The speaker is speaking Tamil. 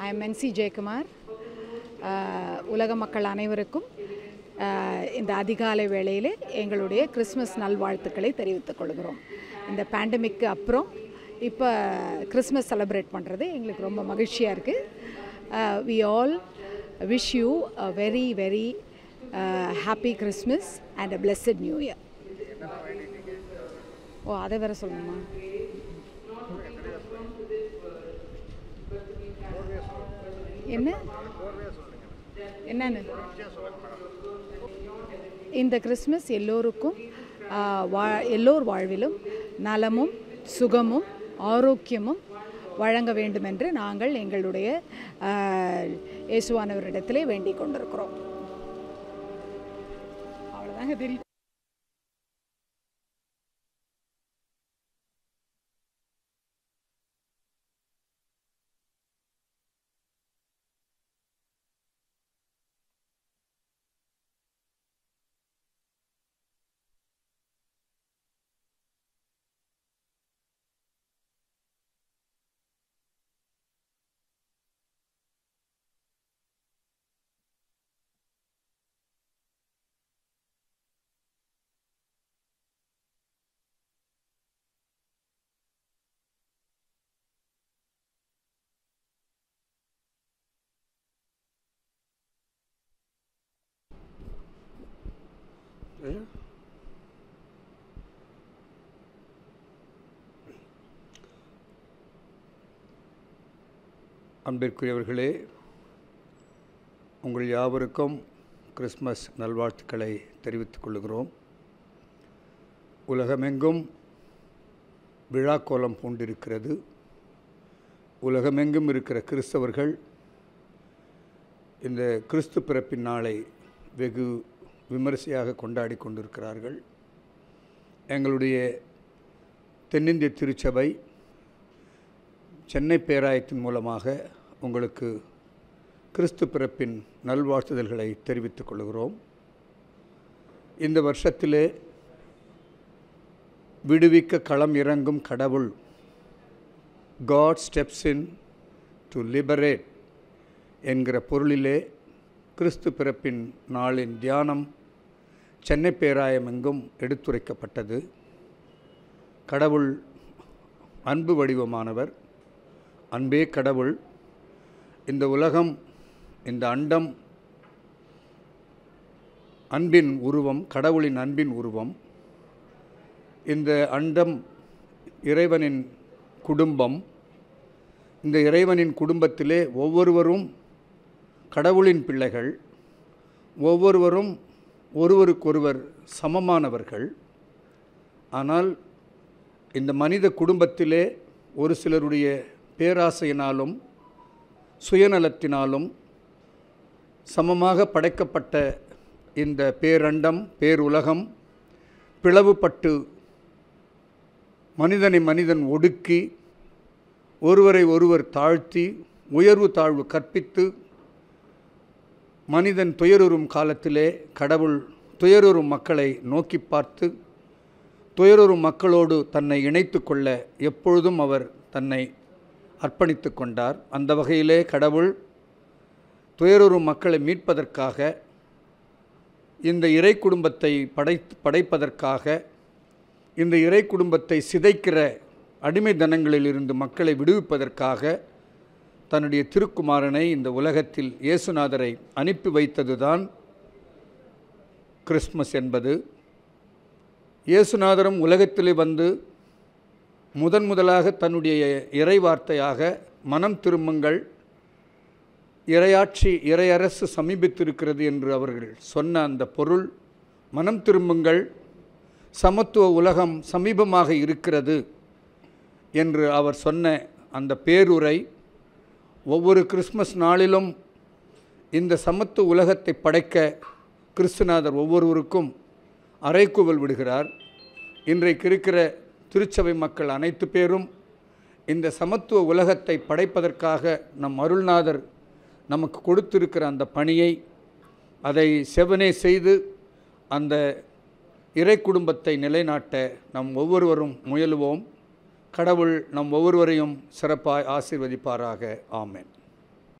ஐ எம் என்சி ஜெயக்குமார் அஹ், உலக மக்கள் அனைவருக்கும் அஹ், இந்த அதிகாலை வேளையில் எங்களுடைய கிறிஸ்மஸ் நல்வாழ்த்துக்களை தெரிவித்துக் கொள்கிறோம் இந்த பேண்டமிக்கு அப்புறம் இப்போ கிறிஸ்மஸ் செலிப்ரேட் பண்ணுறது எங்களுக்கு ரொம்ப மகிழ்ச்சியாக இருக்குது we all wish you a very very happy Christmas and a blessed new year ஓ அதை வேற சொல்லணுமா என்ன என்னன்னு இந்த கிறிஸ்மஸ் எல்லோருக்கும் ஆ, வா எல்லோர் வாழ்விலும் நலமும் சுகமும் ஆரோக்கியமும் வழங்க வேண்டுமென்று நாங்கள் எங்களுடைய ஆ, இயேசுவானவரிடத்திலே வேண்டிக் கொண்டிருக்கிறோம் அவ்வளோதாங்க தெரியும் அன்பிற்குரியவர்களே உங்கள் யாவருக்கும் கிறிஸ்மஸ் நல்வாழ்த்துக்களை தெரிவித்துக் கொள்கிறோம் உலகமெங்கும் விழாக்கோலம் பூண்டிருக்கிறது உலகமெங்கும் இருக்கிற கிறிஸ்தவர்கள் இந்த கிறிஸ்து பிறப்பின் நாளை வெகு விமரிசையாக கொண்டாடி கொண்டிருக்கிறார்கள் எங்களுடைய தென்னிந்திய திருச்சபை சென்னை பேராயத்தின் மூலமாக உங்களுக்கு கிறிஸ்து பிறப்பின் நல்வாழ்த்துதல்களை தெரிவித்துக் கொள்கிறோம் இந்த வருஷத்திலே விடுவிக்க களம் இறங்கும் கடவுள் God steps in to liberate என்கிற பொருளிலே கிறிஸ்து பிறப்பின் நாளின் தியானம் சென்னை பேராயம் எங்கும் எடுத்துரைக்கப்பட்டது கடவுள் அன்பு வடிவமானவர் அன்பே கடவுள் இந்த உலகம் இந்த அண்டம் அன்பின் உருவம் கடவுளின் அன்பின் உருவம் இந்த அண்டம் இறைவனின் குடும்பம் இந்த இறைவனின் குடும்பத்திலே ஒவ்வொருவரும் கடவுளின் பிள்ளைகள் ஒவ்வொருவரும் ஒருவருக்கொருவர் சமமானவர்கள் ஆனால் இந்த மனித குடும்பத்திலே ஒரு சிலருடைய பேராசையினாலும் சுயநலத்தினாலும் சமமாக படைக்கப்பட்ட இந்த பேரண்டம் பேருலகம் பிளவுபட்டு மனிதனை மனிதன் ஒடுக்கி ஒருவரை ஒருவர் தாழ்த்தி உயர்வு தாழ்வு கற்பித்து மனிதன் துயருறும் காலத்திலே கடவுள் துயருறும் மக்களை நோக்கி பார்த்து துயருறும் மக்களோடு தன்னை இணைத்து கொள்ள எப்பொழுதும் அவர் தன்னை அர்ப்பணித்து கொண்டார் அந்த வகையிலே கடவுள் துயருறும் மக்களை மீட்பதற்காக இந்த இறை குடும்பத்தை படை படைப்பதற்காக இந்த இறை குடும்பத்தை சிதைக்கிற அடிமை தனங்களிலிருந்து மக்களை விடுவிப்பதற்காக தன்னுடைய திருக்குமாரனை இந்த உலகத்தில் இயேசுநாதரை அனுப்பி வைத்ததுதான் கிறிஸ்மஸ் என்பது இயேசுநாதரும் உலகத்திலே வந்து முதன் முதலாக தன்னுடைய இறை வார்த்தையாக மனம் திரும்புங்கள் இறையாட்சி இறையரசு சமீபித்திருக்கிறது என்று அவர்கள் சொன்ன அந்த பொருள் மனம் திரும்புங்கள் சமத்துவ உலகம் சமீபமாக இருக்கிறது என்று அவர் சொன்ன அந்த பேருரை ஒவ்வொரு கிறிஸ்மஸ் நாளிலும் இந்த சமத்துவ உலகத்தை படைக்க கிறிஸ்துநாதர் ஒவ்வொருவருக்கும் அறைக்கூவல் விடுகிறார் இன்றைக்கு இருக்கிற திருச்சபை மக்கள் அனைத்து பேரும் இந்த சமத்துவ உலகத்தை படைப்பதற்காக நம் அருள்நாதர் நமக்கு கொடுத்திருக்கிற அந்த பணியை அதை செவனே செய்து அந்த இறை குடும்பத்தை நிலைநாட்ட நம் ஒவ்வொருவரும் முயலுவோம் கடவுள் நம் ஒவ்வொருவரையும் சிறப்பாய் ஆசீர்வதிப்பாராக ஆமென்